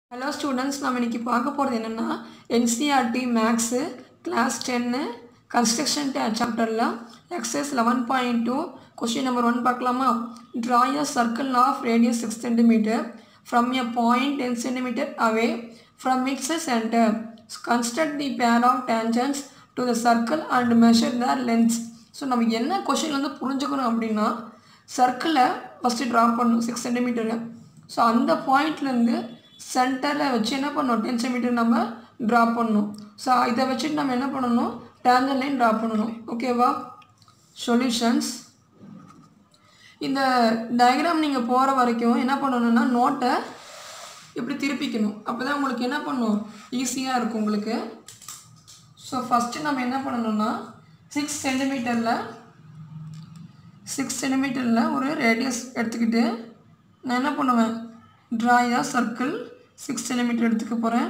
hello students நம்ம இன்றைக்கி பார்க்க போகிறது என்னென்னா NCERT maths class ten construction சாப்டரில் exercise eleven point two question number one பார்க்கலாமா draw a circle of radius six centimetre from a point ten centimetre away from its centre construct the pair of tangents to the circle and measure the lengths so நம்ம என்ன question வந்து புரிஞ்சுக்கணும் அப்படின்னா சர்க்கிளை first draw பண்ணணும் six centimetre so அந்த பாயிண்ட்லேருந்து சென்டரில் வச்சு என்ன பண்ணணும் டென் சென்டிமீட்டர் நம்ம ட்ரா பண்ணணும் ஸோ இதை வச்சுட்டு நம்ம என்ன பண்ணணும் டேஞ்சன் லைன் ட்ரா பண்ணணும் ஓகேவா சொல்யூஷன்ஸ் இந்த டயக்ராம் நீங்கள் போகிற வரைக்கும் என்ன பண்ணணும்னா நோட்டை இப்படி திருப்பிக்கணும் அப்போ தான் உங்களுக்கு என்ன பண்ணும் ஈஸியாக இருக்கும் உங்களுக்கு ஸோ ஃபஸ்ட்டு நம்ம என்ன பண்ணணும்னா சிக்ஸ் சென்டிமீட்டரில் சிக்ஸ் சென்டிமீட்டரில் ஒரு ரேடியஸ் எடுத்துக்கிட்டு நான் என்ன பண்ணுவேன் ட்ராயா சர்க்கிள் சிக்ஸ் சென்டிமீட்டர் எடுத்துக்க போகிறேன்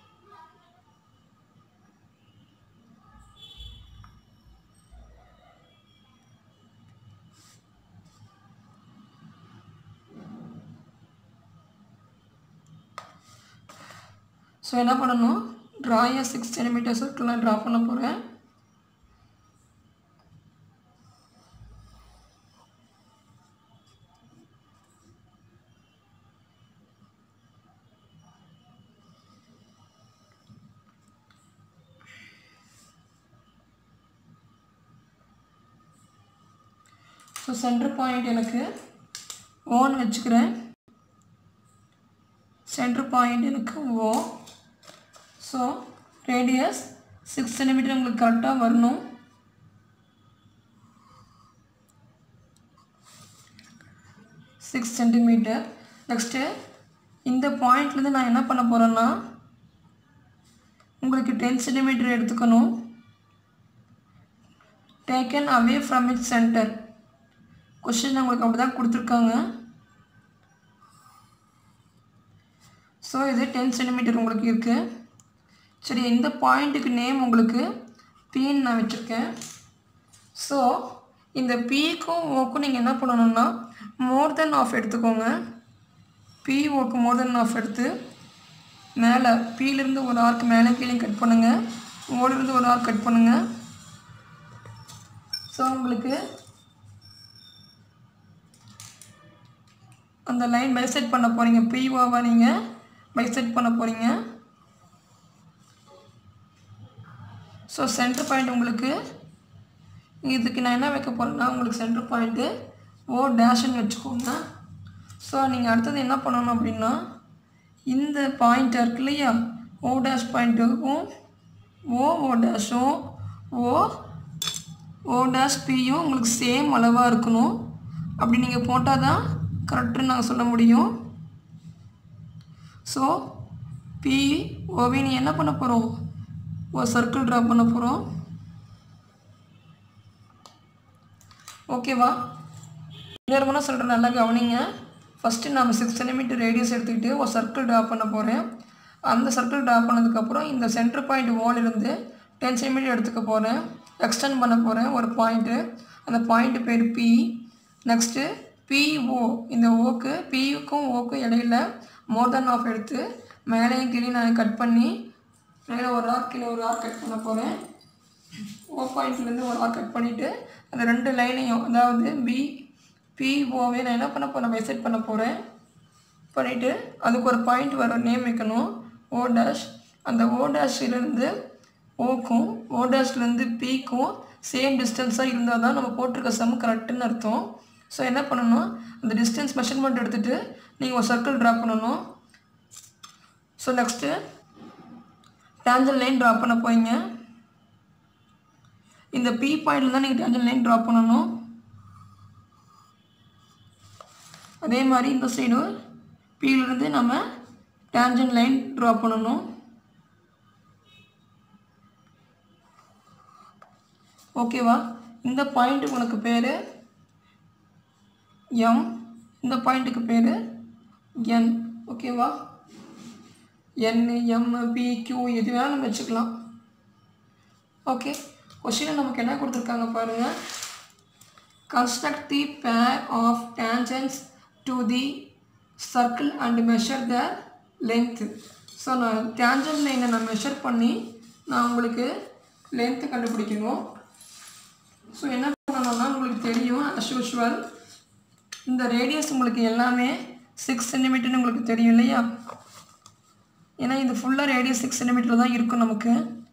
ஸோ என்ன பண்ணணும் ட்ராயா சிக்ஸ் சென்டிமீட்டர் சர்க்கிளில் ட்ரா பண்ண போகிறேன் ஸோ சென்டர் பாயிண்ட் எனக்கு ஓன்னு வச்சுக்கிறேன் சென்டர் பாயிண்ட் எனக்கு O so radius six centimetre உங்களுக்கு கரெக்டாக வரணும் சிக்ஸ் சென்டிமீட்டர் நெக்ஸ்ட்டு இந்த பாயிண்ட்லேருந்து நான் என்ன பண்ண போகிறேன்னா உங்களுக்கு டென் சென்டிமீட்டர் எடுத்துக்கணும் taken away from it centre question உங்களுக்கு அப்படி தான் கொடுத்துருக்காங்க ஸோ இது டென் சென்டிமீட்டர் உங்களுக்கு இருக்குது சரி இந்த பாயிண்ட்டுக்கு நேம் உங்களுக்கு பின்னு நான் வச்சுருக்கேன் ஸோ இந்த பிக்கும் ஓக்கும் நீங்கள் என்ன பண்ணணும்னா மோர் தென் ஆஃப் எடுத்துக்கோங்க பி ஓக்கு மோர் தென் ஆஃப் எடுத்து மேலே பியிலேருந்து ஒரு ஆர்க் மேலே கீழே கட் பண்ணுங்கள் ஓலிருந்து ஒரு ஆர்க் கட் பண்ணுங்கள் ஸோ உங்களுக்கு அந்த லைன் பைசெட் பண்ண போகிறீங்க பிஓவை நீங்கள் பைசெட் பண்ண போகிறீங்க ஸோ சென்டர் பாயிண்ட் உங்களுக்கு இதுக்கு நான் என்ன வைக்க போகிறேன்னா உங்களுக்கு சென்டர் பாயிண்ட்டு ஓ டேஷ்னு வச்சுக்கோங்க ஸோ நீங்கள் அடுத்தது என்ன பண்ணணும் அப்படின்னா இந்த பாயிண்ட் இருக்கு இல்லையா ஓ டேஷ் பாயிண்ட்டுக்கும் ஓ ஓ டேஷும் ஓ ஓ டேஷ் பியும் உங்களுக்கு சேம் அளவாக இருக்கணும் அப்படி நீங்கள் போட்டால் தான் கரெக்டுன்னு நாங்கள் சொல்ல முடியும் ஸோ பி ஓவி நீ என்ன பண்ண போகிறோம் ஒரு சர்க்கிள் ட்ரா பண்ண போகிறோம் ஓகேவா இன்னொரு முறை சொல்கிறேன் நல்லா கவனிங்க ஃபஸ்ட்டு நம்ம சிக்ஸ் சென்டிமீட்டர் ரேடியஸ் எடுத்துக்கிட்டு ஒரு சர்க்கிள் ட்ரா பண்ண போகிறேன் அந்த சர்க்கிள் ட்ரா பண்ணதுக்கப்புறம் இந்த சென்டர் பாயிண்ட் ஓலிருந்து டென் சென்டிமீட்டர் எடுத்துக்க போகிறேன் எக்ஸ்டெண்ட் பண்ண போகிறேன் ஒரு பாயிண்ட்டு அந்த பாயிண்ட்டு பேர் பி நெக்ஸ்ட்டு பிஓ இந்த ஓக்கு பிக்கும் ஓக்கும் இடையில மோர் தென் ஆஃப் எடுத்து மேலேயும் கீழே நான் கட் பண்ணி மேலே ஒரு ஆர் கீழே ஒரு ஆர் கட் பண்ண போகிறேன் ஓ பாயிண்ட்லேருந்து ஒரு ஆர் கட் பண்ணிவிட்டு அந்த ரெண்டு லைனையும் அதாவது பி பிஓவே நான் என்ன பண்ண போகிறேன் வெசெட் பண்ண போகிறேன் பண்ணிவிட்டு அதுக்கு ஒரு பாயிண்ட் வர நேம் வைக்கணும் ஓ டேஷ் அந்த ஓ டேஷ்லேருந்து ஓக்கும் ஓ டேஷ்லேருந்து பிக்கும் சேம் டிஸ்டன்ஸாக இருந்தால் தான் நம்ம போட்டிருக்க சம் கரெக்டுன்னு அர்த்தம் ஸோ என்ன பண்ணணும் அந்த டிஸ்டன்ஸ் மெஷர்மெண்ட் எடுத்துகிட்டு நீங்கள் ஒரு சர்க்கிள் ட்ரா பண்ணணும் so next tangent line draw பண்ண போயிங்க இந்த பி பாயிண்டில் தான் நீங்கள் டேஞ்சல் லைன் ட்ரா பண்ணணும் அதே மாதிரி இந்த சைடு பியிலிருந்து நம்ம டேஞ்சன் லைன் ட்ரா பண்ணணும் ஓகேவா இந்த பாயிண்ட்டுக்கு உனக்கு பேர் எம் இந்த பாயிண்ட்டுக்கு பேர் என் ஓகேவா என் எம் பி கியூ எது வேணாலும் நம்ம வச்சுக்கலாம் ஓகே கொஷினில் நமக்கு என்ன கொடுத்துருக்காங்க பாருங்கள் construct the pair of tangents to the circle and measure the length so நான் டேஞ்சன் லைனை நான் மெஷர் பண்ணி நான் உங்களுக்கு லென்த்து கண்டுபிடிக்கணும் ஸோ என்ன பண்ணணும்னா உங்களுக்கு தெரியும் as usual இந்த ரேடியஸ் உங்களுக்கு எல்லாமே சிக்ஸ் சென்டிமீட்டர்னு உங்களுக்கு தெரியும் இல்லையா ஏன்னா இது ஃபுல்லாக ரேடியஸ் சிக்ஸ் சென்டிமீட்டர் தான் இருக்கும் நமக்கு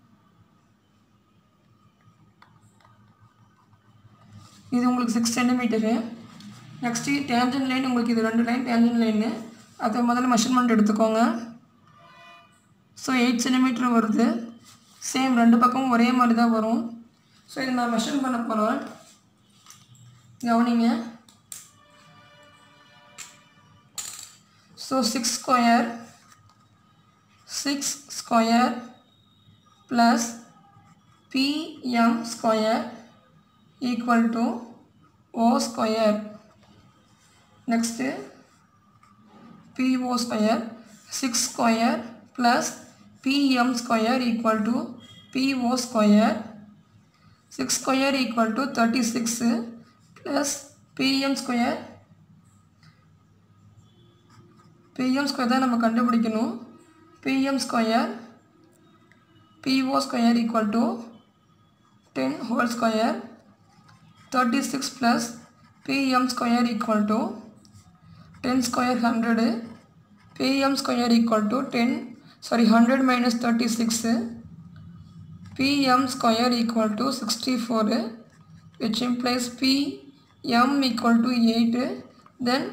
இது உங்களுக்கு six centimetre next tangent line உங்களுக்கு இது ரெண்டு லைன் டேஞ்சன் லைனு அதை முதல்ல மெஷர்மெண்ட் எடுத்துக்கோங்க ஸோ எயிட் சென்டிமீட்டர் வருது சேம் ரெண்டு பக்கமும் ஒரே மாதிரி தான் வரும் ஸோ இதை நான் மெஷர் பண்ண போகிறேன் கவனிங்க so six square six square plus PM square equal to O square next PO square 6 square plus PM square equal to PO square 6 square equal to 36 plus PM square PM square தான் நம்ம கண்டுபிடிக்கணும் PM square PO square equal to 10 whole square 36 plus PM square equal to 10 square 100 pm square equal to 10 sorry 100 minus 36 pm square equal to 64 which implies pm equal to 8 then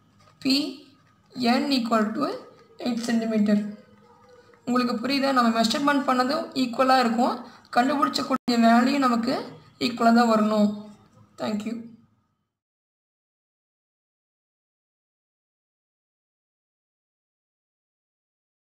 pn equal to 8 centimeter உங்களுக்கு புரியுதா நம்ம measurement பண்ணதும் ஈக்குவலாக இருக்கும் கண்டுபிடிச்சக்கூடிய value நமக்கு ஈக்குவலாக தான் வரணும் தேங்க்யூ